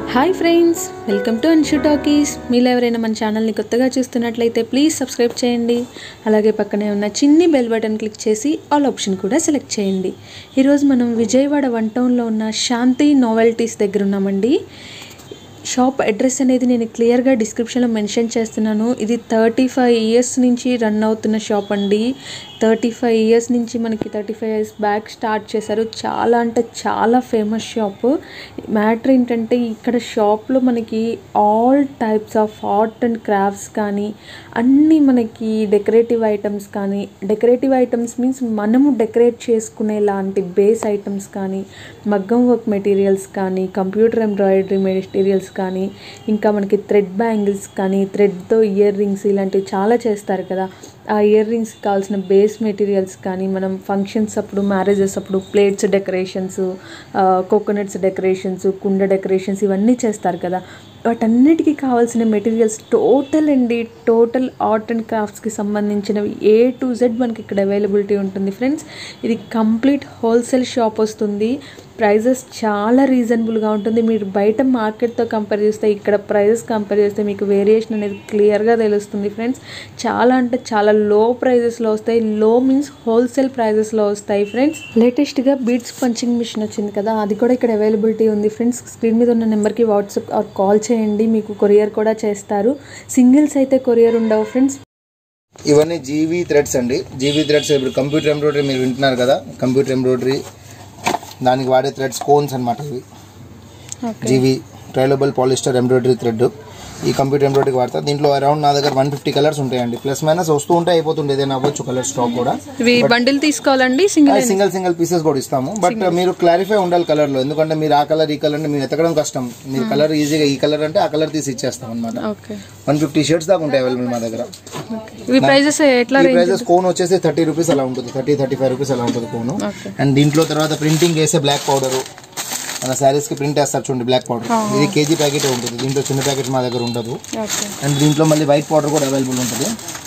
Hi friends welcome to Anshu talkies మీలో ఎవరైనా మన ఛానల్ని కొత్తగా చూస్తున్నట్లయితే ప్లీజ్ సబ్స్క్రైబ్ చేయండి అలాగే పక్కనే ఉన్న చిన్ని బెల్ బటన్ క్లిక్ చేసి ఆల్ ఆప్షన్ కూడా సెలెక్ట్ చేయండి ఈరోజు మనం విజయవాడ వన్ టౌన్లో ఉన్న శాంతి నోవెల్టీస్ దగ్గర ఉన్నామండి షాప్ అడ్రస్ అనేది నేను క్లియర్గా డిస్క్రిప్షన్లో మెన్షన్ చేస్తున్నాను ఇది థర్టీ ఫైవ్ ఇయర్స్ నుంచి రన్ అవుతున్న షాప్ అండి థర్టీ ఫైవ్ ఇయర్స్ నుంచి మనకి thirty five years back start చేశారు చాలా అంటే చాలా ఫేమస్ షాప్ మ్యాటర్ ఏంటంటే ఇక్కడ షాప్లో మనకి all types of art and crafts కానీ అన్నీ మనకి డెకరేటివ్ ఐటమ్స్ కానీ డెకరేటివ్ ఐటమ్స్ మీన్స్ మనము డెకరేట్ చేసుకునే లాంటి బేస్ ఐటమ్స్ కానీ మగ్గం వర్క్ మెటీరియల్స్ కానీ కంప్యూటర్ ఎంబ్రాయిడరీ మెటీరియల్స్ కానీ ఇంకా మనకి థ్రెడ్ బ్యాంగిల్స్ కానీ థ్రెడ్తో ఇయర్ రింగ్స్ ఇలాంటివి చాలా చేస్తారు కదా ఆ ఇయర్ రింగ్స్ కావాల్సిన బేస్ మెటీరియల్స్ కానీ మనం ఫంక్షన్స్ అప్పుడు మ్యారేజెస్ అప్పుడు ప్లేట్స్ డెకరేషన్స్ కోకోనట్స్ డెకరేషన్స్ కుండ డెకరేషన్స్ ఇవన్నీ చేస్తారు కదా వాటన్నిటికీ కావాల్సిన మెటీరియల్స్ టోటల్ అండి టోటల్ ఆర్ట్ అండ్ క్రాఫ్ట్స్కి సంబంధించినవి ఏ టు జెడ్ మనకి ఇక్కడ అవైలబిలిటీ ఉంటుంది ఫ్రెండ్స్ ఇది కంప్లీట్ హోల్సేల్ షాప్ వస్తుంది ప్రైజెస్ చాలా రీజనబుల్గా ఉంటుంది మీరు బయట మార్కెట్తో కంపేర్ చేస్తే ఇక్కడ ప్రైజెస్ కంపేర్ చేస్తే మీకు వేరియేషన్ అనేది క్లియర్గా తెలుస్తుంది ఫ్రెండ్స్ చాలా అంటే చాలా లో ప్రైజెస్లో వస్తాయి లో మీన్స్ హోల్సేల్ ప్రైజెస్లో వస్తాయి ఫ్రెండ్స్ లేటెస్ట్గా బీట్స్ పంచింగ్ మిషన్ వచ్చింది కదా అది కూడా ఇక్కడ అవైలబిలిటీ ఉంది ఫ్రెండ్స్ స్క్రీన్ మీద ఉన్న నెంబర్కి వాట్సాప్ ఆర్ కాల్ చేయండి మీకు కొరియర్ కూడా చేస్తారు సింగిల్స్ అయితే కొరియర్ ఉండవు ఫ్రెండ్స్ ఇవన్నీ జీవీ థ్రెడ్స్ అండి జీవీ థ్రెడ్స్ ఇప్పుడు కంప్యూటర్ ఎంబ్రాయిడరీ మీరు వింటున్నారు కదా కంప్యూటర్ ఎంబ్రాయిడరీ దానికి వాడే థ్రెడ్స్ కోన్స్ అనమాట ఇవి GV trilobal polyester embroidery thread ఈ కంప్యూటర్ ఎంబ్రాయిడరీ వాడతా దీంట్లో అరౌండ్ నా దగ్గర వన్ ఫిఫ్టీ కలర్స్ ఉంటాయండి ప్లస్ మైనస్ వస్తూ ఉంటే అయిపోతుంది ఏదైనా అవ్వచ్చు కలర్ స్టాక్ కూడా ఇవి బండిల్ తీసుకోవాలండి సింగిల్ సింగిల్ సింగిల్ పీసెస్ కూడా ఇస్తాము బట్ మీరు క్లారిఫై ఉండాలి కలర్ లో ఎందుకంటే మీరు ఆ కలర్ ఈ కలర్ అంటే మీరు ఎతకడం కష్టం మీరు కలర్ ఈజీగా ఈ కలర్ అంటే ఆ కలర్ తీసి ఇచ్చేస్తాం అనమాట ఓకే వన్ ఫిఫ్టీ షర్ట్స్ దాకా ఉంటాయి అవైలబుల్ మా దగ్గర ఇవి ప్రైజెస్ ఎట్లా ఈ ప్రైజెస్ కోన్ వచ్చేసి థర్టీ రూపీస్ అలా ఉంటుంది థర్టీ థర్టీ ఫైవ్ రూపీస్ అలా ఉంటుంది కోన్ ఓకే అండ్ దీంట్లో తర్వాత ప్రింటింగ్ వేసే బ్లాక్ పౌడర్ మన శారీస్ కి ప్రింట్ వేస్తారు చూడండి బ్లాక్ పౌడర్ ఇది కేజీ ప్యాకెట్ ఉంటుంది దీంట్లో చిన్న ప్యాకెట్ మా దగ్గర ఉండదు ఓకే అండ్ దీంట్లో మళ్ళీ వైట్ పౌడర్ కూడా అవైలబుల్ ఉంటుంది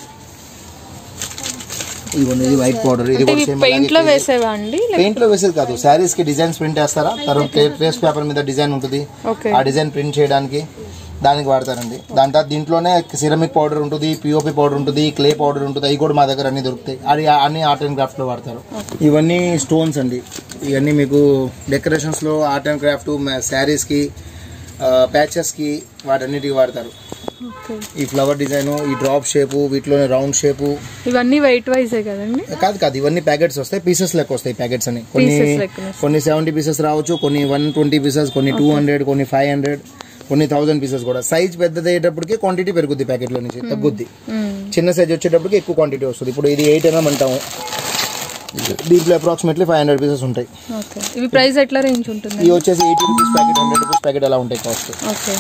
ఇదిగోండి ఇది వైట్ పౌడర్ ఇది కూడా సేమ్ పెయింట్ లో వేసేవా అండి పెయింట్ లో వేసేది కాదు శారీస్ కి డిజైన్స్ ప్రింట్ వేస్తారా తర్వాత ట్రేస్ పేపర్ మీద డిజైన్ ఉంటుంది ఓకే ఆ డిజైన్ ప్రింట్ చేయడానికి దానికి వాడతారండి దాని తర్వాత దీంట్లోనే సిరమిక్ పౌడర్ ఉంటుంది పిఓపి పౌడర్ ఉంటుంది క్లే పౌడర్ ఉంటుంది అవి కూడా మా దగ్గర అన్ని దొరుకుతాయి అది అన్ని ఆర్ట్ అండ్ క్రాఫ్ట్ లో వాడతారు ఇవన్నీ స్టోన్స్ అండి ఇవన్నీ మీకు డెకరేషన్స్ లో ఆర్ట్ అండ్ క్రాఫ్ట్ శారీస్ కి ప్యాచెస్ కి వాటన్నిటికి వాడతారు ఓకే ఈ ఫ్లవర్ డిజైన్ ఈ డ్రాప్ షేపు వీటిలోనే రౌండ్ షేపు ఇవన్నీ వెయిట్ వైజే కదండి కాదు కాదు ఇవన్నీ ప్యాకెట్స్ వస్తాయి పీసెస్ లెక్క వస్తాయి ప్యాకెట్స్ అని కొన్ని Pieces లెక్కన కొన్ని సెవెంటీ పీసెస్ రావచ్చు కొన్ని వన్ ట్వంటీ పీసెస్ కొన్ని టూ హండ్రెడ్ కొన్ని ఫైవ్ హండ్రెడ్ కొన్ని థౌసండ్ పీసెస్ కూడా సైజ్ పెద్దది అయ్యేటప్పటికి క్వాంటిటీ పెరుగుద్ది ప్యాకెట్ లో నుంచి తగ్గుద్ది చిన్న సైజ్ వచ్చేటప్పటికి ఎక్కువ క్వాంటిటీ వస్తుంది ఇప్పుడు ఇది ఎయిట్ ఎంఎం అంటాము దీంట్లో అప్రాక్సిమేట్లీ ఫైవ్ హండ్రెడ్ పీసెస్ ఉంటాయి ఓకే ఇవి ప్రైస్ ఎట్లా రేంజ్ ఉంటుంది ఇవి వచ్చేసి eighty rupees packet hundred rupees packet అలా ఉంటాయి కాస్ట్ ఓకే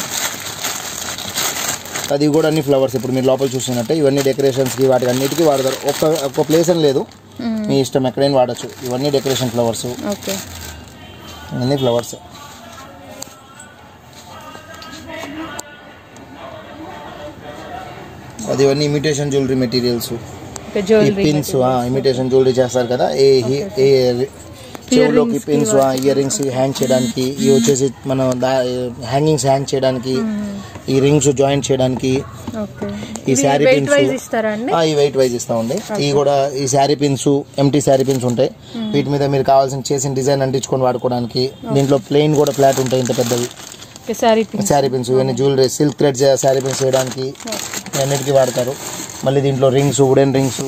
అది కూడా అన్ని ఫ్లవర్స్ ఇప్పుడు మీరు లోపల చూస్తున్నట్టే ఇవన్నీ డెకరేషన్స్ కి వాటికి అన్నిటికీ వాడతారు ఒక్క ఒక్క ప్లేస్ అని లేదు మీ ఇష్టం ఎక్కడైనా వాడచ్చు ఇవన్నీ డెకరేషన్ ఫ్లవర్స్ ఓకే అన్ని ఫ్లవర్స్ అది ఇవన్నీ ఇమిటేషన్ జ్యువెలరీ మెటీరియల్స్ ఓకే ఈ జ్యువెలరీ పిన్స్ ఇమిటేషన్ జ్యువెలరీ చేస్తారు కదా ఏ హి- ఏ చెవులోకి పిన్స్ ఇయర్ రింగ్స్ హ్యాంగ్ చేయడానికి ఇవి వచ్చేసి మనం హ్యాంగింగ్స్ హ్యాంగ్ చేయడానికి ఈ రింగ్స్ జాయింట్ చేయడానికి ఓకే ఈ శారీ వెయిట్ పిన్స్ వైజ్ ఇస్తారా అండి ఈ వెయిట్ వైజ్ ఇస్తామండి ఈ కూడా ఈ శారీ పిన్స్ ఎంటీ శారీ పిన్స్ ఉంటాయి వీటి మీద మీరు కావాల్సిన చేసిన డిజైన్ అంటించుకొని వాడుకోవడానికి దీంట్లో ప్లెయిన్ కూడా ఫ్లాట్ ఉంటాయి ఇంత పెద్దవి okay sari pin sari pins ఇవన్నీ jewellery silk thread sari pins చేయడానికి అన్నిటికీ వాడతారు మళ్ళీ దీంట్లో రింగ్స్ వుడెన్ రింగ్స్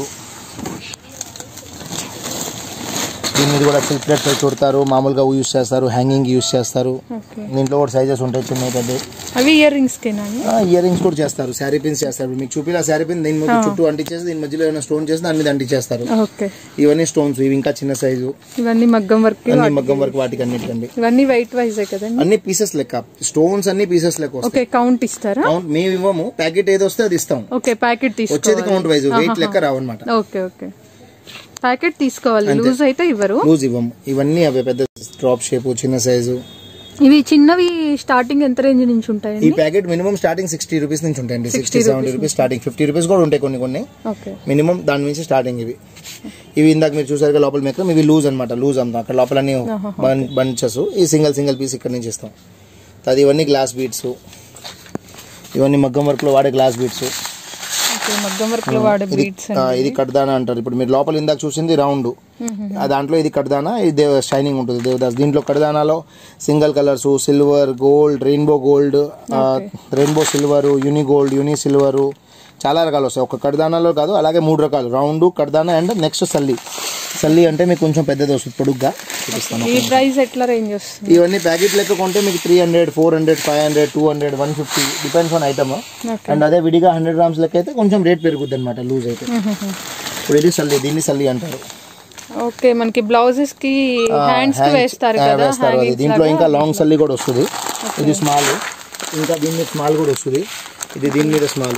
దీని మీద కూడా సిల్క్ థ్రెడ్స్ చుడతారు మామూలుగా యూస్ చేస్తారు హ్యాంగింగ్ యూస్ చేస్తారు ఓకే దీంట్లో కూడా సైజెస్ ఉంటాయి చిన్న పెద్ద అవి ఇయర్ రింగ్స్ కేనా అండి ఇయర్ రింగ్స్ కూడా చేస్తారు శారీ పిన్స్ చేస్తారు మీకు చూపిన శారీ పిన్ దీని మధ్య చుట్టూ అంటించేసి దీని మధ్యలో ఏమైనా స్టోన్ చేసి దాని మీద అంటించేస్తారు ఓకే ఇవన్నీ స్టోన్స్ ఇవి ఇంకా చిన్న సైజు ఇవన్నీ మగ్గం వర్క్ అన్ని మగ్గం వరకు వాటికి అన్నిటికండి ఇవన్నీ వెయిట్ వైజే కదండి అన్ని పీసెస్ లెక్క స్టోన్స్ అన్ని పీసెస్ లెక్క వస్తాయి ఓకే కౌంట్ ఇస్తారా కౌంట్ మేము ఇవ్వము ప్యాకెట్ ఏది వస్తే అది ఇస్తాం ఓకే ప్యాకెట్ వచ్చేది తీసుకోవాలి కౌంట్ వైజ్ వెయిట్ లెక్క రావన్నమాట ఓకే ఓకే ప్యాకెట్ తీసుకోవాలి లూజ్ అయితే ఇవ్వరు లూజ్ ఇవ్వము ఇవన్నీ అవే పెద్ద డ్రాప్ షేప్ చిన్న సైజు ఇవి చిన్నవి స్టార్టింగ్ ఎంత రేంజ్ నుంచి ఉంటాయండి ఈ packet minimum starting sixty rupees నుంచి ఉంటాయండి sixty seventy rupees starting fifty rupees కూడా ఉంటాయి కొన్ని కొన్ని ఓకే మినిమం దాని నుంచి స్టార్టింగ్ ఇవి ఇవి ఇందాక మీరు చూసారుగా లోపల మేకరం ఇవి లూజ్ అనమాట లూజ్ అంతా అక్కడ లోపల అన్ని బంచెస్ ఈ సింగిల్ సింగిల్ పీస్ ఇక్కడ నుంచి ఇస్తాం అది ఇవన్నీ గ్లాస్ బీట్స్ ఇవన్నీ మగ్గం వర్క్లో వాడే గ్లాస్ బీట్స్ ఓకే మగ్గం వర్క్ లో వాడే ఇది బీట్స్ ఆ, ఇది కడ్దానా అంటారు ఇప్పుడు మీరు లోపల ఇందాక చూసింది రౌండ్ ఆ దాంట్లో ఇది కడ్దానా ఇది దేవ షైనింగ్ ఉంటుంది దేవదాస్ దీంట్లో కడ్దానాలో single colours silver gold rainbow gold rainbow silver uni gold uni silver చాలా రకాలు వస్తాయి ఒక కడ్దానాలో కాదు అలాగే మూడు రకాలు రౌండ్ కడ్దానా అండ్ నెక్స్ట్ సల్లి సల్లి అంటే మీకు కొంచెం పెద్దది వస్తుంది పొడుగ్గా చూపిస్తాను ఈ ప్రైస్ ఎట్లా రేంజ్ వస్తుంది ఇవన్నీ ప్యాకెట్ లెక్క కొంటే మీకు three hundred four hundred five hundred two hundred one fifty depends on item okay and అదే విడిగా హండ్రెడ్ గ్రామ్స్ లెక్క అయితే కొంచెం రేట్ పెరుగుద్ది అనమాట లూజ్ అయితే ఇప్పుడు ఇది సల్లి దీన్ని సల్లి అంటారు ఓకే మనకి బ్లౌజెస్ కి హ్యాండ్స్ కి వేస్తారు ఆ, కదా వేస్తారు అది దీంట్లో ఇంకా లాంగ్ సల్లి కూడా వస్తుంది ఇది స్మాల్ ఇంకా దీని మీద స్మాల్ కూడా వస్తుంది ఇది దీని మీద స్మాల్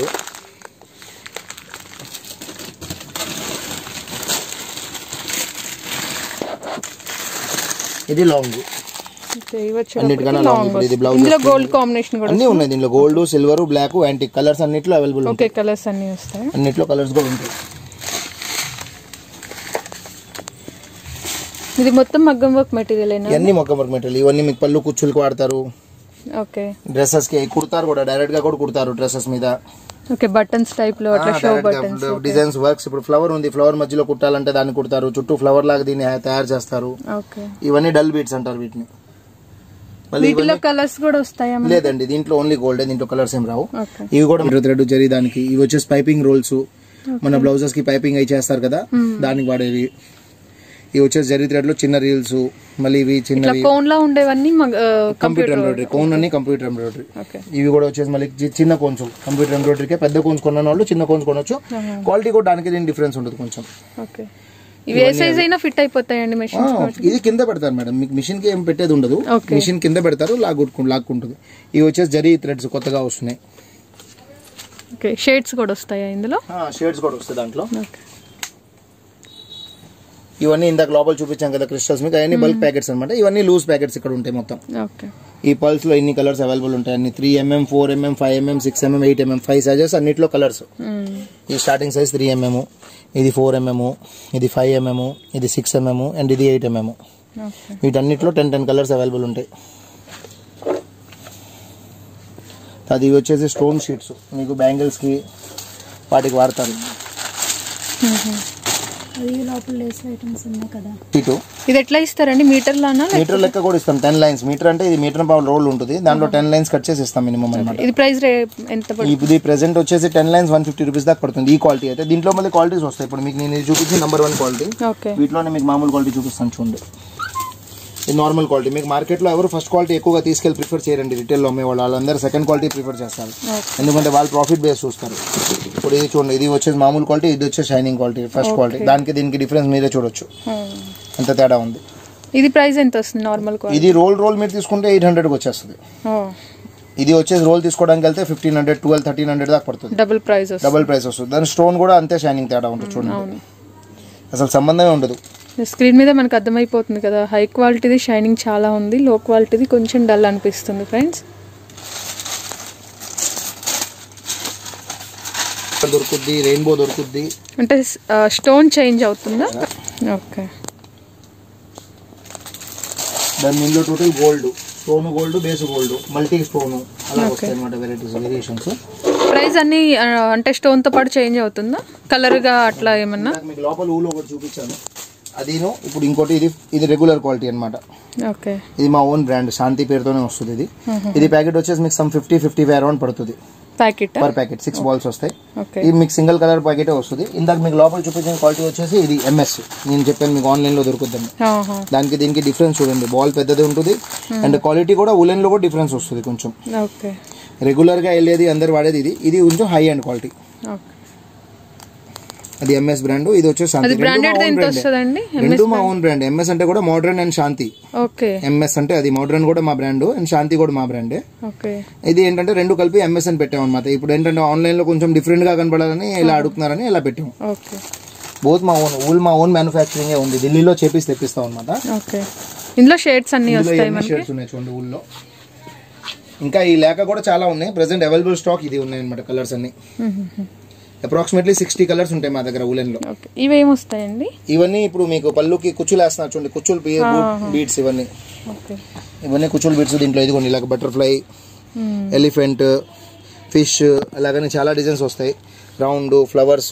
ఇది లాంగ్ ఓకే, ఇవి వచ్చేటప్పటికి అన్నిటికన్నా long లాంగ్ ఇప్పుడు ఇది వస్తుంది. బ్లౌజ్ ఇందులో గోల్డ్ కాంబినేషన్ కూడా అన్నీ ఉన్నాయి దీనిలో gold silver black antique colours అన్నిట్లో అవైలబుల్ ఉంటాయి ఓకే కలర్స్ అన్ని వస్తాయి అన్నిట్లో కలర్స్ కూడా ఉంటాయి ఇది మొత్తం మగ్గం వర్క్ మెటీరియల్ అయినా ఇవన్నీ మొక్క వర్క్ మెటీరియల్ ఇవన్నీ మీకు పళ్ళు కుచ్చులకు వాడతారు ఓకే డ్రెస్సెస్ కి కుడతారు కూడా డైరెక్ట్ గా కూడా కుడతారు డ్రెస్సెస్ మీద ఓకే బటన్స్ టైప్ లో అట్లా షో బటన్స్ డిజైన్స్ వర్క్స్ ఇప్పుడు ఫ్లవర్ ఉంది ఫ్లవర్ మధ్యలో కుట్టాలంటే దాన్ని కుడతారు చుట్టూ ఫ్లవర్ లాగా దీన్ని తయారు చేస్తారు ఓకే ఇవన్నీ డల్ బీట్స్ అంటారు వీటిని మళ్ళీ వీటిలో కలర్స్ కూడా వస్తాయా మనకి? లేదండి దీంట్లో ఓన్లీ గోల్డ్ దీంట్లో కలర్స్ ఏం రావు ఓకే ఇవి కూడా మీరు థ్రెడ్ జరి దానికి ఇవి వచ్చేసి పైపింగ్ రోల్స్ మన బ్లౌజెస్ కి పైపింగ్ అయి చేస్తారు కదా దానికి వాడేవి ఇవి వచ్చేసి జరి థ్రెడ్ లో చిన్న రీల్స్ మళ్ళీ ఇవి ఇట్లా చిన్నవి కోన్ లో ఉండేవన్నీ కంప్యూటర్ ఎంబ్రాయిడరీ కోన్ అని కంప్యూటర్ ఎంబ్రాయిడరీ ఓకే ఇవి కూడా వచ్చేసి మళ్ళీ చి- చిన్న కోన్స్ కంప్యూటర్ ఎంబ్రాయిడరీకే పెద్ద కోన్స్ కొన్న వాళ్ళు చిన్న కోన్స్ కొనొచ్చు క్వాలిటీ కూడా దానికి దీని డిఫరెన్స్ ఉంటుంది కొంచెం ఓకే ఇవి ఏ సైజ్ అయినా ఫిట్ అయిపోతాయండి మెషిన్ ఆ, ఇది కింద పెడతారు మేడం మీకు మిషన్ కి ఏం పెట్టేది ఉండదు Okay. మిషన్ కింద పెడతారు లాక్కుంటు లాక్కుంటుంది ఇవి వచ్చేసి జరీ థ్రెడ్స్ కొత్తగా వస్తున్నాయి ఓకే షేడ్స్ కూడా వస్తాయా ఇందులో షేడ్స్ కూడా వస్తాయి దాంట్లో ఓకే ఇవన్నీ ఇందాక లోపల చూపించాం కదా క్రిస్టల్స్ మీకు అవన్నీ బల్క్ ప్యాకెట్స్ అనమాట ఇవన్నీ లూజ్ ప్యాకెట్స్ ఇక్కడ ఉంటాయి మొత్తం ఓకే ఈ పల్స్ లో ఇన్ని కలర్స్ అవైలబుల్ ఉంటాయి అన్ని three mm four mm five mm six mm eight mm five sizes అన్నిట్లో కలర్స్ ఈ స్టార్టింగ్ సైజ్ త్రీ ఎంఎం ఇది ఫోర్ ఎంఎం ఇది ఫైవ్ ఎంఎం ఇది సిక్స్ ఎంఎం అండ్ ఇది ఎయిట్ ఎంఎం ఓకే వీటన్నిటిలో టెన్ టెన్ కలర్స్ అవైలబుల్ ఉంటాయి అది ఇవి వచ్చేసి స్టోన్ షీట్స్ మీకు బ్యాంగిల్స్ కి వాటికి వాడతారు అది లోపల లేస్ ఐటమ్స్ ఉన్నాయి కదా షీటు ఇది ఎట్లా ఇస్తారండి మీటర్ లానా మీటర్ లెక్క కూడా ఇస్తాం టెన్ లైన్స్ మీటర్ అంటే ఇది మీటర్ పావు రోల్ ఉంటుంది దాంట్లో టెన్ లైన్స్ కట్ చేసి ఇస్తాం మినిమం అనమాట ఇది ప్రైస్ రే ఎంత పడుతుంది ఇది ప్రెసెంట్ వచ్చేసి ten lines one fifty rupees దాకా పడుతుంది ఈ క్వాలిటీ అయితే దీంట్లో మళ్ళీ క్వాలిటీస్ వస్తాయి ఇప్పుడు మీకు నేను ఇది చూపించి నెంబర్ వన్ క్వాలిటీ ఓకే వీటిలోనే మీకు మామూలు క్వాలిటీ చూపిస్తాను చూడండి ఇది నార్మల్ క్వాలిటీ మీకు మార్కెట్లో ఎవరు ఫస్ట్ క్వాలిటీ ఎక్కువగా తీసుకెళ్ళి ప్రిఫర్ చేయరండి రిటైల్లో అమ్మేవాళ్ళు వాళ్ళందరూ సెకండ్ క్వాలిటీ ప్రిఫర్ చేస్తారు ఎందుకంటే వాళ్ళు ప్రాఫిట్ బేస్ చూస్తారు ఇప్పుడు ఇది చూడండి ఇది వచ్చేసి మామూలు క్వాలిటీ ఇది వచ్చేసి షైనింగ్ క్వాలిటీ ఫస్ట్ క్వాలిటీ దానికి దీనికి డిఫరెన్స్ మీరే చూడొచ్చు ఎంత తేడా ఉంది ఇది ప్రైస్ ఎంత వస్తుంది నార్మల్ క్వాలిటీ ఇది రోల్ రోల్ మీరు తీసుకుంటే ఎయిట్ హండ్రెడ్కి వచ్చేస్తుంది ఇది వచ్చేసి రోల్ తీసుకోవడానికి వెళ్తే fifteen hundred twelve thirteen hundred దాకా పడుతుంది డబుల్ ప్రైస్ వస్తుంది డబుల్ ప్రైస్ వస్తుంది దాని స్టోన్ కూడా అంతే షైనింగ్ తేడా ఉంటుంది చూడండి అసలు సంబంధమే ఉండదు స్క్రీన్ మీద మనకు అర్థమైపోతుంది కదా హై క్వాలిటీది షైనింగ్ చాలా ఉంది లో క్వాలిటీది కొంచెం డల్ అనిపిస్తుంది ఫ్రెండ్స్ దొరుకుద్ది రెయిన్బో దొరుకుద్ది అంటే స్టోన్ చేంజ్ అవుతుందా ఓకే దాని ఇందులో total gold stone gold base gold multi stone అలా వస్తాయి అనమాట వెరైటీస్ వేరియేషన్స్ ప్రైస్ అన్ని ఆ, అంటే స్టోన్ తో పాటు చేంజ్ అవుతుందా కలర్ గా అట్లా ఏమన్నా మీకు లోపల ఊలో ఒకటి చూపించాను అదిను ఇప్పుడు ఇంకోటి ఇది ఇది రెగ్యులర్ క్వాలిటీ అన్నమాట ఓకే ఇది మా ఓన్ బ్రాండ్ శాంతి పేరుతోనే వస్తుంది ఇది ఇది ప్యాకెట్ వచ్చేసి మీకు some fifty fifty five around పడుతుంది packet per packet six balls వస్తాయి ఓకే ఇది మీకు సింగిల్ కలర్ ప్యాకెటే వస్తుంది ఇందాక మీకు లోపల చూపించిన క్వాలిటీ వచ్చేసి ఇది ఎంఎస్ నేను చెప్పాను మీకు ఆన్లైన్ లో దొరుకుద్దని దానికి దీనికి డిఫరెన్స్ చూడండి బాల్ పెద్దది ఉంటుంది అండ్ క్వాలిటీ కూడా ఉలెన్ లో కూడా డిఫరెన్స్ వస్తుంది కొంచెం ఓకే రెగ్యులర్ గా వెళ్ళేది అందరు వాడేది ఇది ఇది కొంచెం హై అండ్ క్వాలిటీ ఓకే అది ఎంఎస్ బ్రాండ్ ఇది వచ్చేసి శాంతి అది రెండు బ్రాండెడ్ మా own ఎంత brand. వస్తుందండి రెండు మా ఓన్ బ్రాండ్ ఎంఎస్ అంటే కూడా modern and Shanti okay MS అంటే అది మోడర్న్ కూడా మా బ్రాండ్ అండ్ శాంతి కూడా మా బ్రాండే ఓకే ఇది ఏంటంటే రెండు కలిపి ఎంఎస్ అని పెట్టాం అనమాట ఇప్పుడు ఏంటంటే ఆన్లైన్ లో కొంచెం డిఫరెంట్ గా కనపడాలని ఇలా అడుగుతున్నారని ఇలా పెట్టాం ఓకే బోత్ మా ఓన్ ఊల్ మా ఓన్ మ్యానుఫ్యాక్చరింగ్ ఉంది ఢిల్లీలో చేపిసి తెప్పిస్తాం అనమాట ఓకే ఇందులో షేడ్స్ అన్ని వస్తాయి మనకి షేడ్స్ ఉన్నాయి చూడండి ఊళ్ళో ఇంకా ఈ లేక కూడా చాలా ఉన్నాయి ప్రెసెంట్ అవైలబుల్ స్టాక్ ఇది ఉన్నాయి అనమాట కలర్స్ అన్ని అప్రాక్సిమేట్లీ సిక్స్టీ కలర్స్ ఉంటాయి మా దగ్గర ఉలెన్ లో ఓకే ఇవేమి వస్తాయండి ఇవన్నీ ఇప్పుడు మీకు పళ్ళుకి కుచ్చులు వేస్తున్నారు చూడండి కుచ్చులు బీడ్స్ ఇవన్నీ ఓకే ఇవన్నీ కుచ్చులు బీడ్స్ దీంట్లో ఇదిగోండి ఇలాగ బటర్ఫ్లై ఎలిఫెంట్ ఫిష్ అలాగని చాలా డిజైన్స్ వస్తాయి రౌండ్ ఫ్లవర్స్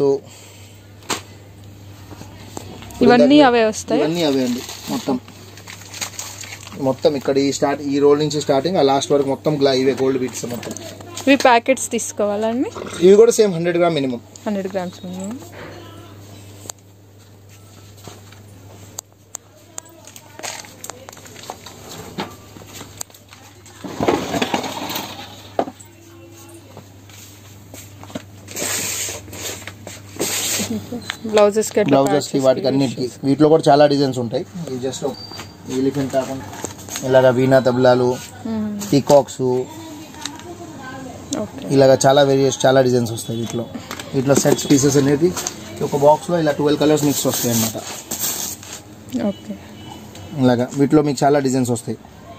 ఇవన్నీ అవే వస్తాయి ఇవన్నీ అవే అండి మొత్తం మొత్తం ఇక్కడ ఈ స్టార్ట్ ఈ రోల్ నుంచి స్టార్టింగ్ ఆ లాస్ట్ వరకు మొత్తం గ్లా ఇవే గోల్డ్ బీట్స్ మొత్తం ఇవి ప్యాకెట్స్ తీసుకోవాలండి ఇవి కూడా same hundred gram minimum hundred grams minimum blouses కి అట్లా బ్లౌజెస్ కి వాటికి అన్నిటికి వీటిలో కూడా చాలా డిజైన్స్ ఉంటాయి ఇవి జస్ట్ ఎలిఫెంట్ కాకుండా ఇలాగ వీణా తబలాలు పీకాక్స్ ఓకే ఇలాగ చాలా వేరియస్ చాలా డిజైన్స్ వస్తాయి వీటిలో వీటిలో సెట్స్ పీసెస్ అనేది ఒక బాక్స్లో ఇలా ట్వెల్వ్ కలర్స్ మిక్స్ వస్తాయి అన్నమాట ఓకే ఇలాగా వీటిలో మీకు చాలా డిజైన్స్ వస్తాయి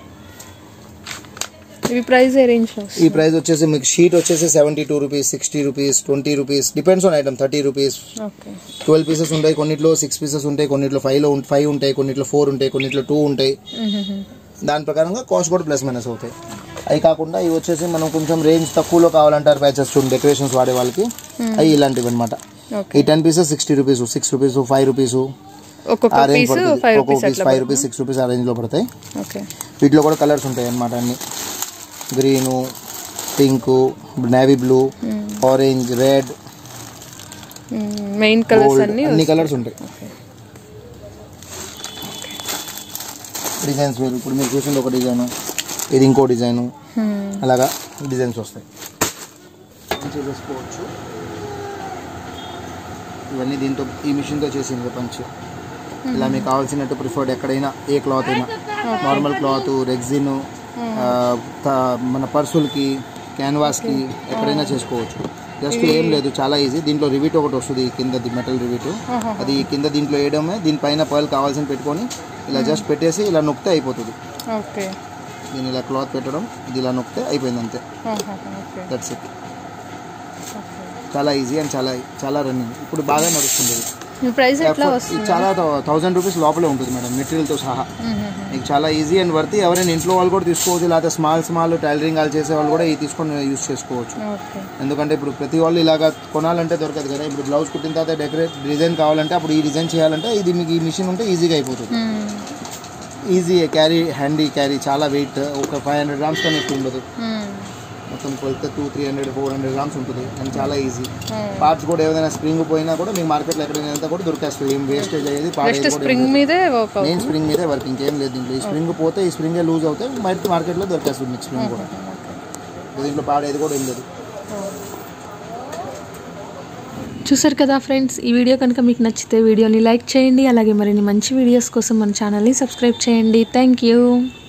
ఇవి ప్రైస్ ఏ రేంజ్ లో ఈ ప్రైస్ వచ్చేసి మీకు షీట్ వచ్చేసి seventy two rupees sixty rupees twenty rupees depends on item thirty rupees okay twelve pieces ఉంటాయి కొన్నిట్లో సిక్స్ పీసెస్ ఉంటాయి కొన్నిట్లో ఫైవ్ లో ఫైవ్ ఉంటాయి కొన్నిట్లో ఫోర్ ఉంటాయి కొన్నిట్లో టూ ఉంటాయి దాని ప్రకారంగా కాస్ట్ కూడా ప్లస్ మైనస్ అవుతాయి అవి కాకుండా ఇవి వచ్చేసి మనం కొంచెం రేంజ్ తక్కువలో కావాలంటారు ప్యాచెస్ చూడండి డెకరేషన్స్ వాడే వాళ్ళకి అవి ఇలాంటివి అనమాట ఓకే ఈ ten pieces sixty rupees six rupees five rupees ఒక్కొక్క ఆ రేంజ్ పీస్ పడుతుంది ఫైవ్ ఒక్కొక్క రూపీస్ పీస్ అట్లా ఫైవ్ రూపీస్ సిక్స్ రూపీస్ ఆ రేంజ్ లో పడతాయి ఓకే వీటిలో కూడా కలర్స్ ఉంటాయి అన్నమాట అన్ని green pink navy blue orange red main colours gold అన్ని అన్ని కలర్స్ ఉంటాయి డిజైన్స్ వేరు ఇప్పుడు మీరు చూసింది ఒక డిజైన్ ఇది ఇంకో డిజైన్ అలాగా డిజైన్స్ వస్తాయి చేసుకోవచ్చు ఇవన్నీ దీంతో ఈ మిషన్తో చేసింది పంచ్ ఇలా మీకు కావాల్సినట్టు ప్రిఫర్డ్ ఎక్కడైనా ఏ క్లాత్ అయినా నార్మల్ క్లాత్ రెగ్జిన్ మన పర్సులకి క్యాన్వాస్కి ఎక్కడైనా చేసుకోవచ్చు జస్ట్ ఏం లేదు చాలా ఈజీ దీంట్లో రివీట్ ఒకటి వస్తుంది కింద మెటల్ రివీట్ అది కింద దీంట్లో వేయడమే దీనిపైన పర్ల్ కావాల్సిన పెట్టుకొని ఇలా జస్ట్ పెట్టేసి ఇలా నొక్కితే అయిపోతుంది ఓకే దీని ఇలా క్లాత్ పెట్టడం ఇది ఇలా నొక్కితే అయిపోయింది అంతే ఓకే దట్స్ ఇట్ చాలా ఈజీ అండ్ చాలా చాలా రన్నింగ్ ఇప్పుడు బాగా నడుస్తుంది ఇది. మీ ప్రైస్ ఎట్లా ఇది వస్తుంది చాలా థౌసండ్ రూపీస్ లోపలే ఉంటుంది మేడం మెటీరియల్తో సహా మీకు చాలా ఈజీ అండ్ వర్తి ఎవరైనా ఇంట్లో వాళ్ళు కూడా తీసుకోవచ్చు లేకపోతే స్మాల్ స్మాల్ టైలరింగ్ వాళ్ళు చేసే వాళ్ళు కూడా ఇది తీసుకొని యూస్ చేసుకోవచ్చు ఓకే ఎందుకంటే ఇప్పుడు ప్రతి వాళ్ళు ఇలాగ కొనాలంటే దొరకదు కదా ఇప్పుడు బ్లౌజ్ కుట్టిన తర్వాత డెకరేట్ డిజైన్ కావాలంటే అప్పుడు ఈ డిజైన్ చేయాలంటే ఇది మీకు ఈ మిషన్ ఉంటే ఈజీగా అయిపోతుంది ఈజీ క్యారీ హ్యాండీ క్యారీ చాలా వెయిట్ ఒక ఫైవ్ హండ్రెడ్ గ్రామ్స్ కన్నా ఎక్కువ ఉండదు మొత్తం కొలితే two three hundred four hundred grams ఉంటుంది అండ్ చాలా ఈజీ పార్ట్స్ కూడా ఏదైనా స్ప్రింగ్ పోయినా కూడా మీకు మార్కెట్లో ఎక్కడైనా వెళ్తే కూడా దొరికేస్తుంది ఏం వేస్టేజ్ అయ్యేది పాడేది జస్ట్ స్ప్రింగ్ మీదే వర్క్ మెయిన్ స్ప్రింగ్ మీదే వర్క్ ఇంకేం లేదు దీంట్లో ఈ స్ప్రింగ్ పోతే ఈ స్ప్రింగే లూజ్ అవుతే బయట మార్కెట్లో దొరికేస్తుంది మీకు స్ప్రింగ్ కూడా దీంట్లో పాడేది కూడా ఏం లేదు చూసారు కదా ఫ్రెండ్స్ ఈ వీడియో కనుక మీకు నచ్చితే వీడియోని లైక్ చేయండి అలాగే మరిన్ని మంచి వీడియోస్ కోసం మన ఛానల్ని సబ్స్క్రైబ్ చేయండి థ్యాంక్ యూ